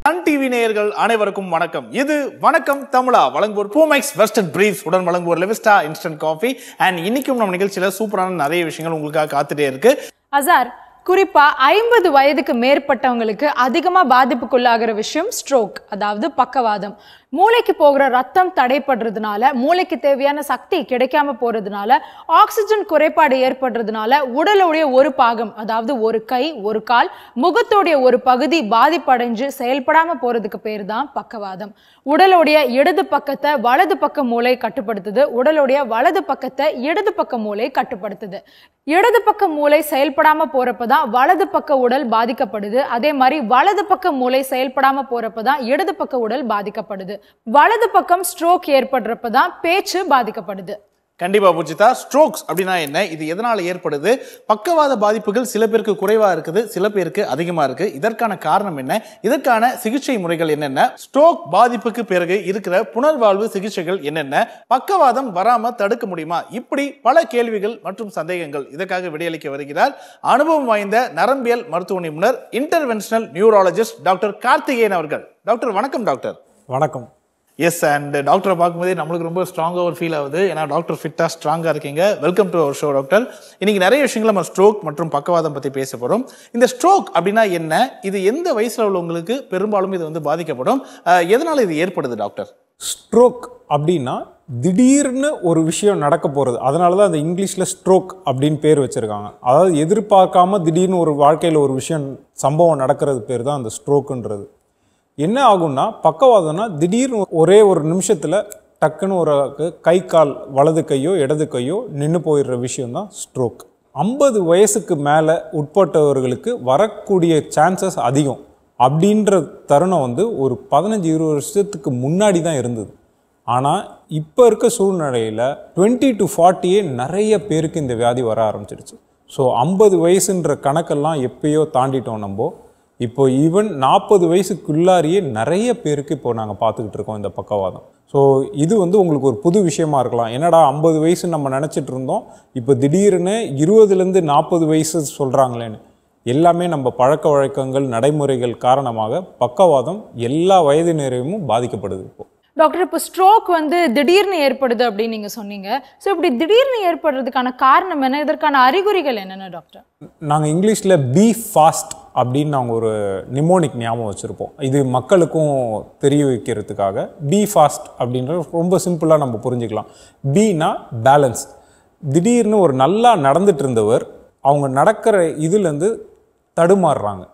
Sun TV நேயர்கள் அனைவருக்கும் வணக்கம் இது வணக்கம் தமிழா வழங்குவோர் பூமெக்ஸ் வெஸ்டர்ன் பிரீஃப் உடன் வழங்குவோர் லெவிஸ்டா இன்ஸ்டன்ட் காஃபி அண்ட் இன்னைக்கும் நம்ம நிகழ்ச்சியில சூப்பரான நிறைய விஷயங்கள் உங்களுக்காக காத்துட்டே இருக்கு அசார் குறிப்பா ஐம்பது வயதுக்கு மேற்பட்டவங்களுக்கு அதிகமா பாதிப்புக்குள்ளாகிற விஷயம் ஸ்ட்ரோக் அதாவது பக்கவாதம் மூளைக்கு போகிற ரத்தம் தடைப்படுறதுனால மூளைக்கு தேவையான சக்தி கிடைக்காம போறதுனால ஆக்சிஜன் குறைபாடு ஏற்படுறதுனால உடலுடைய ஒரு பாகம் அதாவது ஒரு கை ஒரு கால் முகத்துடைய ஒரு பகுதி பாதிப்படைஞ்சு செயல்படாம போறதுக்கு பேர் தான் பக்கவாதம் உடலுடைய இடது பக்கத்தை வலது பக்க மூளை கட்டுப்படுத்துது உடலுடைய வலது பக்கத்தை இடது பக்க மூளை கட்டுப்படுத்துது இடது பக்க மூளை செயல்படாம போறப்ப தான் வலது பக்க உடல் பாதிக்கப்படுது அதே மாதிரி வலது பக்க மூளை செயல்படாம போறப்ப தான் இடது பக்க உடல் பாதிக்கப்படுது வலது பக்கம் ஸ்ட்ரோக் ஏற்படுறப்ப தான் பேச்சு பாதிக்கப்படுது கண்டிப்பா பூஜிதா ஸ்ட்ரோக்ஸ் அப்படின்னா என்ன இது எதனால ஏற்படுது பக்கவாத பாதிப்புகள் சில பேருக்கு குறைவா இருக்குது சில பேருக்கு அதிகமா இருக்கு இதற்கான காரணம் என்ன இதற்கான சிகிச்சை முறைகள் என்னென்ன ஸ்ட்ரோக் பாதிப்புக்கு பிறகு இருக்கிற புனர்வாழ்வு சிகிச்சைகள் என்னென்ன பக்கவாதம் வராம தடுக்க முடியுமா இப்படி பல கேள்விகள் மற்றும் சந்தேகங்கள் இதற்காக விடையளிக்க வருகிறார் அனுபவம் வாய்ந்த நரம்பியல் மருத்துவ நிபுணர் இன்டர்வென்ஷனல் நியூராலஜிஸ்ட் டாக்டர் கார்த்திகேயன் அவர்கள் டாக்டர் வணக்கம் டாக்டர் வணக்கம் எஸ் அண்ட் டாக்டரை பார்க்கும்போதே நம்மளுக்கு ரொம்ப ஸ்ட்ராங்காக ஒரு ஃபீல் ஆகுது ஏன்னா டாக்டர் ஃபிட்டாக ஸ்ட்ராங்காக இருக்கீங்க welcome to our show doctor இன்னைக்கு நிறைய விஷயங்கள் நம்ம ஸ்ட்ரோக் மற்றும் பக்கவாதம் பற்றி பேச போகிறோம் இந்த ஸ்ட்ரோக் அப்படின்னா என்ன இது எந்த வயசில் உள்ளவங்களுக்கு பெரும்பாலும் இது வந்து பாதிக்கப்படும் அஹ், எதனால இது ஏற்படுது டாக்டர் ஸ்ட்ரோக் அப்படின்னா திடீர்னு ஒரு விஷயம் நடக்க போகிறது அதனால தான் அந்த இங்கிலீஷில் ஸ்ட்ரோக் அப்படின்னு பேர் வச்சுருக்காங்க அதாவது எதிர்பார்க்காம திடீர்னு ஒரு வாழ்க்கையில் ஒரு விஷயம் சம்பவம் நடக்கிறது பேர் தான் அந்த ஸ்ட்ரோக்குன்றது என்ன ஆகும்னா பக்கவாதம்னா திடீர்னு ஒரே ஒரு நிமிஷத்தில் டக்குன்னு ஒரு கை கால் வலது கையோ இடது கையோ நின்று போயிடுற விஷயம் தான் ஸ்ட்ரோக் ஐம்பது வயசுக்கு மேலே உட்பட்டவர்களுக்கு வரக்கூடிய சான்சஸ் அதிகம் அப்படின்ற தருணம் வந்து ஒரு பதினஞ்சு இருபது வருஷத்துக்கு முன்னாடி தான் இருந்தது ஆனால் இப்போ இருக்க சூழ்நிலையில் டுவெண்ட்டி டு ஃபார்ட்டியே நிறைய பேருக்கு இந்த வியாதி வர ஆரம்பிச்சிருச்சு ஸோ ஐம்பது வயசுன்ற கணக்கெல்லாம் எப்பயோ தாண்டிட்டோம் நம்ம இப்போ ஈவன் நாற்பது வயசுக்குள்ளாரியே நிறைய பேருக்கு இப்போ நாங்கள் பார்த்துக்கிட்டு இருக்கோம் இந்த பக்கவாதம் ஸோ இது வந்து உங்களுக்கு ஒரு புது விஷயமா இருக்கலாம் என்னடா ஐம்பது வயசு நம்ம நினச்சிட்டு இருந்தோம் இப்போ திடீர்னு இருபதுலேருந்து நாற்பது வயசு சொல்கிறாங்களேன்னு எல்லாமே நம்ம பழக்க வழக்கங்கள் நடைமுறைகள் காரணமாக பக்கவாதம் எல்லா வயதினரையும் பாதிக்கப்படுது இப்போ டாக்டர் இப்போ ஸ்ட்ரோக் வந்து திடீர்னு ஏற்படுது அப்படின்னு நீங்க சொன்னீங்க ஸோ இப்படி திடீர்னு ஏற்படுறதுக்கான காரணம் என்ன இதற்கான அறிகுறிகள் என்னென்ன டாக்டர் நாங்கள் இங்கிலீஷில் பி ஃபாஸ்ட் அப்படின்னு நாங்கள் ஒரு நிமோனிக் ஞாபகம் வச்சுருப்போம் இது மக்களுக்கும் தெரிய வைக்கிறதுக்காக பி ஃபாஸ்ட் அப்படின்றது ரொம்ப சிம்பிளாக நம்ம புரிஞ்சுக்கலாம் பீனா பேலன்ஸ் திடீர்னு ஒரு நல்லா நடந்துட்டு இருந்தவர் அவங்க நடக்கிற இதுலேருந்து தடுமாறுறாங்க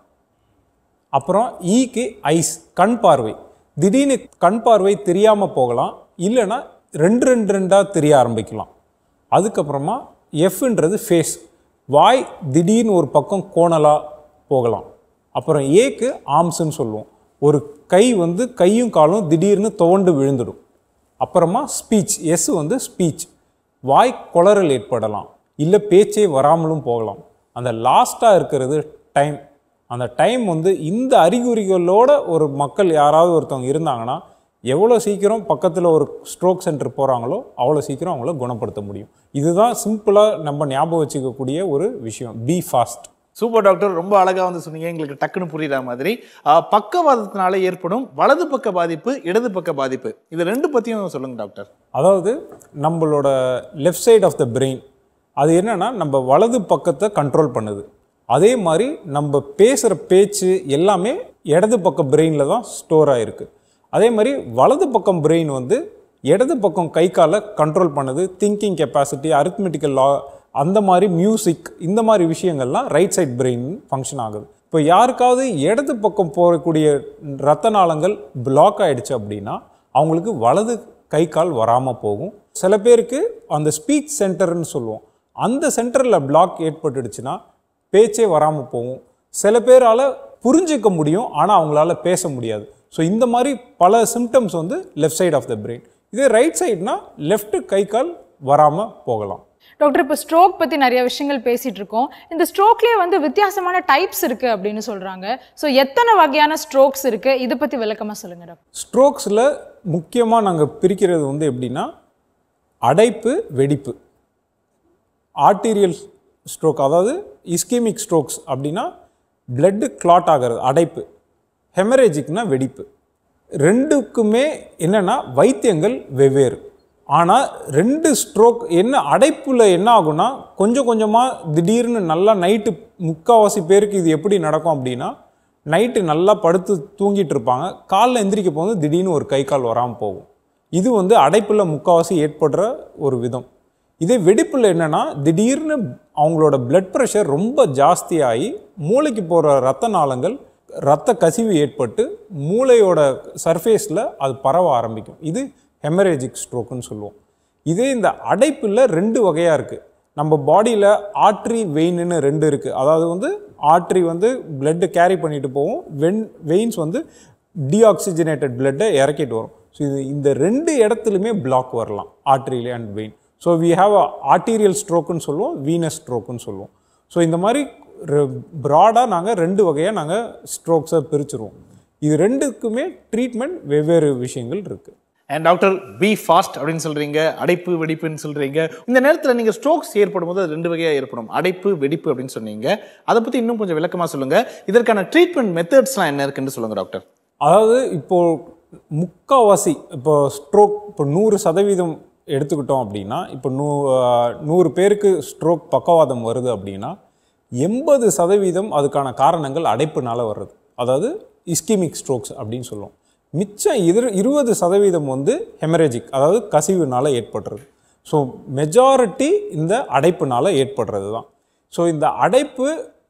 அப்புறம் ஈக்கு ஐஸ் கண் பார்வை திடீர்னு கண் பார்வை தெரியாமல் போகலாம் இல்லைன்னா ரெண்டு ரெண்டு ரெண்டாக தெரிய ஆரம்பிக்கலாம் அதுக்கப்புறமா எஃப்ன்றது ஃபேஸ் வாய் திடீர்னு ஒரு பக்கம் கோணலாக போகலாம் அப்புறம் ஏக்கு ஆம்ஸ்ன்னு சொல்லுவோம் ஒரு கை வந்து கையும் காலும் திடீர்னு துவண்டு விழுந்துடும் அப்புறமா ஸ்பீச் எஸ் வந்து ஸ்பீச் வாய் குளறல் ஏற்படலாம் இல்லை பேச்சே வராமலும் போகலாம் அந்த லாஸ்ட்டாக இருக்கிறது டைம் அந்த டைம் வந்து இந்த அறிகுறிகளோட ஒரு மக்கள் யாராவது ஒருத்தவங்க இருந்தாங்கன்னா எவ்வளோ சீக்கிரம் பக்கத்தில் ஒரு ஸ்ட்ரோக் சென்டர் போகிறாங்களோ அவ்வளோ சீக்கிரம் அவங்கள குணப்படுத்த முடியும் இதுதான் சிம்பிளாக நம்ம ஞாபகம் வச்சுக்கக்கூடிய ஒரு விஷயம் பி ஃபாஸ்ட் சூப்பர் டாக்டர் ரொம்ப அழகா வந்து சொன்னீங்க எங்களுக்கு டக்குன்னு புரியுற மாதிரி அஹ், பக்கவாதத்தினால ஏற்படும் வலது பக்க பாதிப்பு இடது பக்க பாதிப்பு இது ரெண்டு பத்தியும் சொல்லுங்க டாக்டர் அதாவது நம்மளோட left side of the brain அது என்னன்னா நம்ம வலது பக்கத்தை கண்ட்ரோல் பண்ணுது அதே மாதிரி நம்ம பேசுகிற பேச்சு எல்லாமே இடது பக்க பிரெயினில் தான் ஸ்டோர் ஆகிருக்கு அதே மாதிரி வலது பக்கம் பிரெயின் வந்து இடது பக்கம் கை காலை கண்ட்ரோல் பண்ணுது திங்கிங் கெப்பாசிட்டி அரித்மெட்டிக்கல் லா அந்த மாதிரி மியூசிக் இந்த மாதிரி விஷயங்கள்லாம் ரைட் சைட் பிரெயின் ஃபங்க்ஷன் ஆகுது இப்போ யாருக்காவது இடது பக்கம் போகக்கூடிய ரத்த நாளங்கள் பிளாக் ஆயிடுச்சு அப்படின்னா அவங்களுக்கு வலது கை கால் வராமல் போகும் சில பேருக்கு அந்த ஸ்பீச் சென்டர்னு சொல்லுவோம் அந்த சென்டரில் பிளாக் ஏற்பட்டுடுச்சுன்னா பேச்சே வராமல் போகும் சில பேரால் புரிஞ்சிக்க முடியும் ஆனால் அவங்களால பேச முடியாது ஸோ இந்த மாதிரி பல சிம்டம்ஸ் வந்து left side of the brain இதே ரைட் சைடுனா லெஃப்ட் கை கால் வராமல் போகலாம் டாக்டர் இப்போ ஸ்ட்ரோக் பத்தி நிறைய விஷயங்கள் பேசிட்டு இருக்கோம் இந்த ஸ்ட்ரோக்லயே வந்து வித்தியாசமான டைப்ஸ் இருக்கு அப்படின்னு சொல்றாங்க ஸோ எத்தனை வகையான ஸ்ட்ரோக்ஸ் இருக்கு இதை பத்தி விளக்கமா சொல்லுங்க டாக்டர் ஸ்ட்ரோக்ஸில் முக்கியமாக நாங்கள் பிரிக்கிறது வந்து எப்படின்னா அடைப்பு வெடிப்பு ஆர்டீரியல் ஸ்ட்ரோக் அதாவது இஸ்கீமிக் ஸ்ட்ரோக்ஸ் அப்படின்னா blood clot ஆகிறது அடைப்பு ஹெமரேஜிக்னா வெடிப்பு ரெண்டுக்குமே என்னன்னா வைத்தியங்கள் வெவ்வேறு ஆனால் ரெண்டு ஸ்ட்ரோக் என்ன அடைப்பில் என்ன ஆகும்னா கொஞ்சம் கொஞ்சமாக திடீர்னு நல்லா நைட்டு முக்கால்வாசி பேருக்கு இது எப்படி நடக்கும் அப்படின்னா நைட்டு நல்லா படுத்து தூங்கிட்டு இருப்பாங்க காலைல எந்திரிக்க போது திடீர்னு ஒரு கை கால் வராமல் போகும் இது வந்து அடைப்பில் முக்கால்வாசி ஏற்படுற ஒரு விதம் இதே வெடிப்பில் என்னன்னா திடீர்னு அவங்களோட பிளட் ப்ரெஷர் ரொம்ப ஜாஸ்தியாகி மூளைக்கு போகிற ரத்த நாளங்கள் ரத்த கசிவு ஏற்பட்டு மூளையோட சர்ஃபேஸில் அது பரவ ஆரம்பிக்கும் இது ஹெமரேஜிக் ஸ்ட்ரோக்குன்னு சொல்லுவோம் இதே இந்த அடைப்பில் ரெண்டு வகையாக இருக்குது நம்ம பாடியில் ஆட்ரி வெயின்னு ரெண்டு இருக்குது அதாவது வந்து ஆட்ரி வந்து பிளட்டு கேரி பண்ணிட்டு போகும் வென் வெயின்ஸ் வந்து டீஆக்சிஜனேட்டட் பிளட்டை இறக்கிட்டு வரும் ஸோ இது இந்த ரெண்டு இடத்துலையுமே பிளாக் வரலாம் ஆர்ட்ரியில் and vein so we have a arterial ஸ்ட்ரோக்குன்னு சொல்லுவோம் வீனஸ் ஸ்ட்ரோக்குன்னு சொல்லுவோம் ஸோ இந்த மாதிரி ப்ராடாக நாங்கள் ரெண்டு வகையாக நாங்கள் ஸ்ட்ரோக்ஸை பிரிச்சிருவோம் இது ரெண்டுக்குமே ட்ரீட்மெண்ட் வெவ்வேறு விஷயங்கள் இருக்குது அண்ட் டாக்டர் பி ஃபாஸ்ட் அப்படின்னு சொல்றீங்க அடைப்பு வெடிப்புன்னு சொல்றீங்க இந்த நேரத்தில் நீங்க ஸ்ட்ரோக்ஸ் ஏற்படும் போது அது ரெண்டு வகையா ஏற்படும் அடைப்பு வெடிப்பு அப்படின்னு சொன்னீங்க அதை பத்தி இன்னும் கொஞ்சம் விளக்கமா சொல்லுங்க இதற்கான ட்ரீட்மெண்ட் மெத்தட்ஸ்லாம் என்ன இருக்குன்னு சொல்லுங்க டாக்டர் அதாவது இப்போ முக்கால்வாசி இப்போ ஸ்ட்ரோக் இப்போ நூறு சதவீதம் எடுத்துக்கிட்டோம் அப்படின்னா இப்போ நூ ஆஹ் நூறு பேருக்கு ஸ்ட்ரோக் பக்கவாதம் வருது அப்படின்னா எண்பது சதவீதம் அதுக்கான காரணங்கள் அடைப்புனால வர்றது அதாவது இஸ்கிமிக் ஸ்ட்ரோக்ஸ் அப்படின்னு சொல்லுவோம் மிச்சம் இரு இருபது சதவீதம் வந்து ஹெமரேஜிக் அதாவது கசிவுனால ஏற்படுறது ஸோ மெஜாரிட்டி இந்த அடைப்புனால ஏற்படுறது தான் ஸோ இந்த அடைப்பு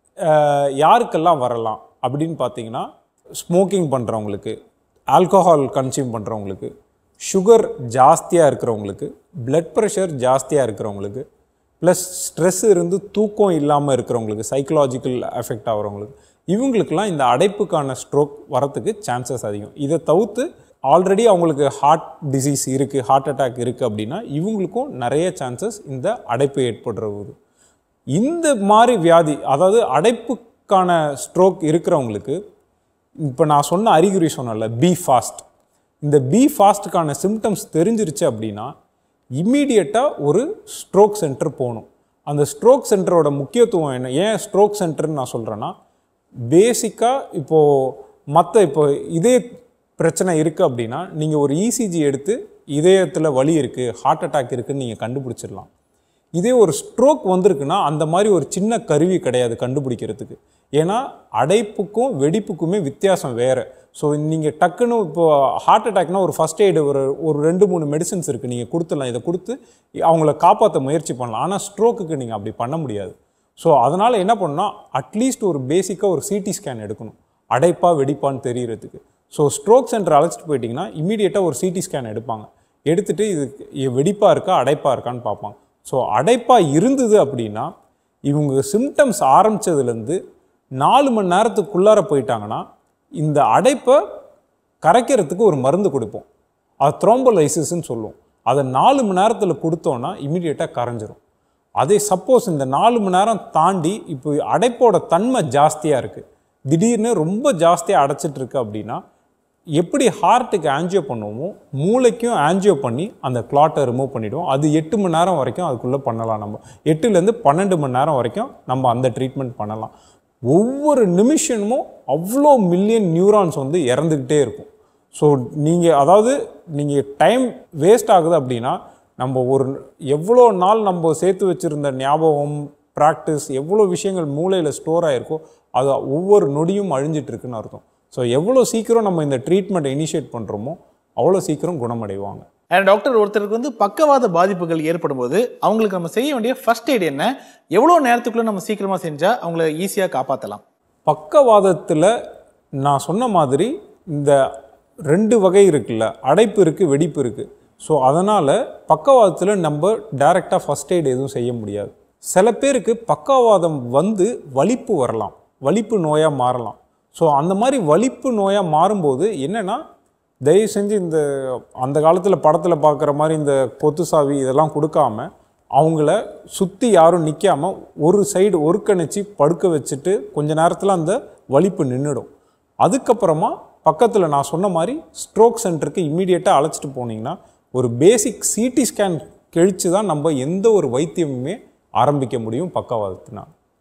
ஆஹ் யாருக்கெல்லாம் வரலாம் அப்படின்னு பார்த்தீங்கன்னா ஸ்மோக்கிங் பண்ணுறவங்களுக்கு ஆல்கஹால் கன்சியூம் பண்ணுறவங்களுக்கு சுகர் ஜாஸ்தியாக இருக்கிறவங்களுக்கு பிளட் ப்ரெஷர் ஜாஸ்தியாக இருக்கிறவங்களுக்கு ப்ளஸ் ஸ்ட்ரெஸ் இருந்து தூக்கம் இல்லாமல் இருக்கிறவங்களுக்கு சைக்கலாஜிக்கல் எஃபெக்ட் ஆகிறவங்களுக்கு இவங்களுக்கெல்லாம் இந்த அடைப்புக்கான ஸ்ட்ரோக் வரத்துக்கு சான்சஸ் அதிகம் இதை தவிர்த்து ஆல்ரெடி அவங்களுக்கு ஹார்ட் டிசீஸ் இருக்குது ஹார்ட் அட்டாக் இருக்குது அப்படின்னா இவங்களுக்கும் நிறைய சான்சஸ் இந்த அடைப்பு ஏற்படுறது இந்த மாதிரி வியாதி அதாவது அடைப்புக்கான ஸ்ட்ரோக் இருக்கிறவங்களுக்கு இப்போ நான் சொன்ன அறிகுறி சொன்னேன்ல பி ஃபாஸ்ட் இந்த பி ஃபாஸ்ட்டுக்கான சிம்டம்ஸ் தெரிஞ்சிருச்சு அப்படின்னா இம்மீடியட்டாக ஒரு ஸ்ட்ரோக் சென்டர் போகணும் அந்த ஸ்ட்ரோக் சென்டரோட முக்கியத்துவம் என்ன ஏன் ஸ்ட்ரோக் சென்டர்னு நான் சொல்கிறேன்னா பேசிக்காக இப்போது மற்ற இப்போ இதே பிரச்சனை இருக்குது அப்படின்னா நீங்கள் ஒரு இசிஜி எடுத்து இதயத்தில் வலி இருக்குது ஹார்ட் அட்டாக் இருக்குன்னு நீங்கள் கண்டுபிடிச்சிடலாம் இதே ஒரு ஸ்ட்ரோக் வந்திருக்குன்னா அந்த மாதிரி ஒரு சின்ன கருவி கிடையாது கண்டுபிடிக்கிறதுக்கு ஏன்னா அடைப்புக்கும் வெடிப்புக்குமே வித்தியாசம் வேறு ஸோ நீங்கள் டக்குன்னு இப்போ ஹார்ட் அட்டாக்னா ஒரு ஃபஸ்ட் எய்டு ஒரு ஒரு ரெண்டு மூணு மெடிசின்ஸ் இருக்குது நீங்கள் கொடுத்துடலாம் இதை கொடுத்து அவங்கள காப்பாற்ற முயற்சி பண்ணலாம் ஆனால் ஸ்ட்ரோக்குக்கு நீங்கள் அப்படி பண்ண முடியாது ஸோ அதனால் என்ன பண்ணால் அட்லீஸ்ட் ஒரு பேசிக்காக ஒரு சிடி ஸ்கேன் எடுக்கணும் அடைப்பா வெடிப்பான்னு தெரியறதுக்கு ஸோ ஸ்ட்ரோக் சென்டர் அழைச்சிட்டு போயிட்டிங்கன்னா இமீடியட்டாக ஒரு சிடி ஸ்கேன் எடுப்பாங்க எடுத்துட்டு இது வெடிப்பாக இருக்கா அடைப்பாக இருக்கான்னு பார்ப்பாங்க ஸோ அடைப்பாக இருந்தது அப்படின்னா இவங்க சிம்டம்ஸ் ஆரம்பித்ததுலேருந்து நாலு மணி நேரத்துக்குள்ளார போயிட்டாங்கன்னா இந்த அடைப்பை கரைக்கிறதுக்கு ஒரு மருந்து கொடுப்போம் அது த்ரோம்போலைசிஸ்ன்னு சொல்லுவோம் அதை நாலு மணி நேரத்தில் கொடுத்தோன்னா இமீடியட்டாக கரைஞ்சிரும் அதே சப்போஸ் இந்த நாலு மணி நேரம் தாண்டி இப்போ அடைப்போட தன்மை ஜாஸ்தியாக இருக்குது திடீர்னு ரொம்ப ஜாஸ்தியாக அடைச்சிட்டு இருக்கு அப்படின்னா எப்படி ஹார்ட்டுக்கு ஆன்ஜியோ பண்ணுவோமோ மூளைக்கும் ஆன்ஜியோ பண்ணி அந்த கிளாட்டை ரிமூவ் பண்ணிவிடுவோம் அது எட்டு மணி நேரம் வரைக்கும் அதுக்குள்ளே பண்ணலாம் நம்ம எட்டுலேருந்து பன்னெண்டு மணி நேரம் வரைக்கும் நம்ம அந்த ட்ரீட்மெண்ட் பண்ணலாம் ஒவ்வொரு நிமிஷமும் அவ்வளோ மில்லியன் நியூரான்ஸ் வந்து இறந்துக்கிட்டே இருக்கும் ஸோ நீங்கள் அதாவது நீங்கள் டைம் வேஸ்ட் ஆகுது அப்படின்னா நம்ம ஒரு எவ்வளோ நாள் நம்ம சேர்த்து வச்சுருந்த ஞாபகம் ப்ராக்டிஸ் எவ்வளோ விஷயங்கள் மூளையில் ஸ்டோர் ஆகிருக்கோ அது ஒவ்வொரு நொடியும் அழிஞ்சிட்டு இருக்குன்னு அர்த்தம் ஸோ எவ்வளோ சீக்கிரம் நம்ம இந்த ட்ரீட்மெண்ட்டை இனிஷியேட் பண்ணுறோமோ அவ்வளோ சீக்கிரம் குணமடைவாங்க அண்ட் டாக்டர் ஒருத்தருக்கு வந்து பக்கவாத பாதிப்புகள் ஏற்படும் போது அவங்களுக்கு நம்ம செய்ய வேண்டிய ஃபர்ஸ்ட் எய்ட் என்ன எவ்வளோ நேரத்துக்குள்ள நம்ம சீக்கிரமா செஞ்சா அவங்கள ஈஸியாக காப்பாற்றலாம் பக்கவாதத்தில் நான் சொன்ன மாதிரி இந்த ரெண்டு வகை இருக்குல்ல அடைப்பு இருக்குது வெடிப்பு இருக்குது ஸோ அதனால் பக்கவாதத்தில் நம்ம டைரெக்டாக ஃபஸ்ட் எய்ட் எதுவும் செய்ய முடியாது சில பேருக்கு பக்கவாதம் வந்து வலிப்பு வரலாம் வலிப்பு நோயாக மாறலாம் ஸோ அந்த மாதிரி வலிப்பு நோயாக மாறும்போது என்னென்னா தயவு செஞ்சு இந்த அந்த காலத்தில் படத்தில் பார்க்குற மாதிரி இந்த கொத்து சாவி இதெல்லாம் கொடுக்காம அவங்கள சுற்றி யாரும் நிற்காம ஒரு சைடு ஒருக்கணிச்சு படுக்க வச்சுட்டு கொஞ்ச நேரத்தில் அந்த வலிப்பு நின்றுடும் அதுக்கப்புறமா பக்கத்தில் நான் சொன்ன மாதிரி ஸ்ட்ரோக் சென்டருக்கு இம்மீடியட்டாக அழைச்சிட்டு போனீங்கன்னா ஒரு பேசிக் சிடி ஸ்கேன் கழித்து தான் நம்ம எந்த ஒரு வைத்தியமுமே ஆரம்பிக்க முடியும் பக்கவாதத்தினால்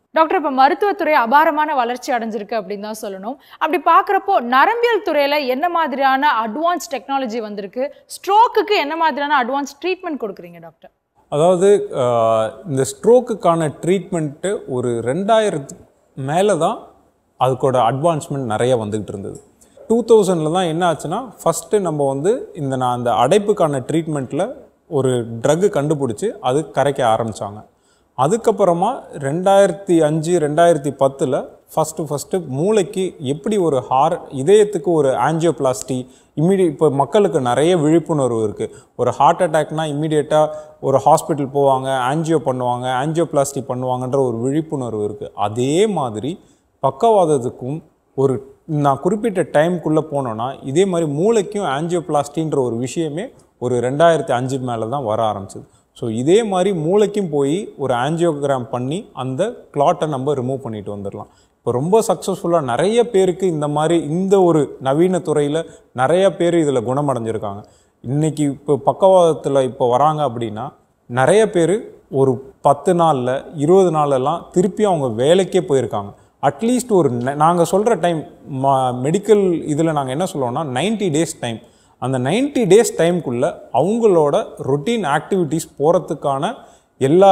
டாக்டர் இப்போ மருத்துவத்துறை அபாரமான வளர்ச்சி அடைஞ்சிருக்கு அப்படின்னு தான் சொல்லணும் அப்படி பார்க்குறப்போ நரம்பியல் துறையில் என்ன மாதிரியான அட்வான்ஸ் டெக்னாலஜி வந்திருக்கு ஸ்ட்ரோக்குக்கு என்ன மாதிரியான அட்வான்ஸ் ட்ரீட்மெண்ட் கொடுக்குறீங்க டாக்டர் அதாவது ஆஹ், இந்த ஸ்ட்ரோக்குக்கான ட்ரீட்மெண்ட்டு ஒரு ரெண்டாயிரத்து மேலே தான் அதுக்கோட அட்வான்ஸ்மெண்ட் நிறைய வந்துகிட்டு இருந்தது டூ தௌசண்டில் தான் என்ன ஆச்சுன்னா ஃபஸ்ட்டு நம்ம வந்து இந்த நான் அந்த அடைப்புக்கான ட்ரீட்மெண்ட்டில் ஒரு ட்ரக்கு கண்டுபிடிச்சி அது கரைக்க ஆரம்பித்தாங்க அதுக்கப்புறமா ரெண்டாயிரத்தி அஞ்சு ரெண்டாயிரத்தி பத்தில் ஃபஸ்ட்டு ஃபஸ்ட்டு மூளைக்கு எப்படி ஒரு ஹார் இதயத்துக்கு ஒரு ஆஞ்சியோபிளாஸ்டி இம்மிடியட் இப்போ மக்களுக்கு நிறைய விழிப்புணர்வு இருக்குது ஒரு ஹார்ட் அட்டாக்னா இம்மிடியேட்டாக ஒரு ஹாஸ்பிட்டல் போவாங்க ஆஞ்சியோ பண்ணுவாங்க ஆஞ்சியோபிளாஸ்டி பண்ணுவாங்கன்ற ஒரு விழிப்புணர்வு இருக்குது அதே மாதிரி பக்கவாதத்துக்கும் ஒரு நான் குறிப்பிட்ட டைம்குள்ளே போனோன்னா இதே மாதிரி மூளைக்கும் ஆஞ்சியோபிளாஸ்டின்ற ஒரு விஷயமே ஒரு ரெண்டாயிரத்தி அஞ்சு மேலே தான் வர ஆரம்பிச்சது ஸோ இதே மாதிரி மூளைக்கும் போய் ஒரு ஆஞ்சியோகிராம் பண்ணி அந்த கிளாட்டை நம்ம ரிமூவ் பண்ணிட்டு வந்துடலாம் இப்போ ரொம்ப சக்ஸஸ்ஃபுல்லாக நிறைய பேருக்கு இந்த மாதிரி இந்த ஒரு நவீன துறையில் நிறைய பேர் இதில் குணமடைஞ்சிருக்காங்க இன்னைக்கு இப்போ பக்கவாதத்தில் இப்போ வராங்க அப்படின்னா நிறைய பேர் ஒரு பத்து நாளில் இருபது நாளெல்லாம் திருப்பி அவங்க வேலைக்கே போயிருக்காங்க அட்லீஸ்ட் ஒரு நாங்கள் சொல்கிற டைம் மெடிக்கல் இதில் நாங்கள் என்ன சொல்லுவோம்னா 90 டேஸ் டைம் அந்த 90 டேஸ் டைம்குள்ளே அவங்களோட ரொட்டீன் ஆக்டிவிட்டீஸ் போகிறதுக்கான எல்லா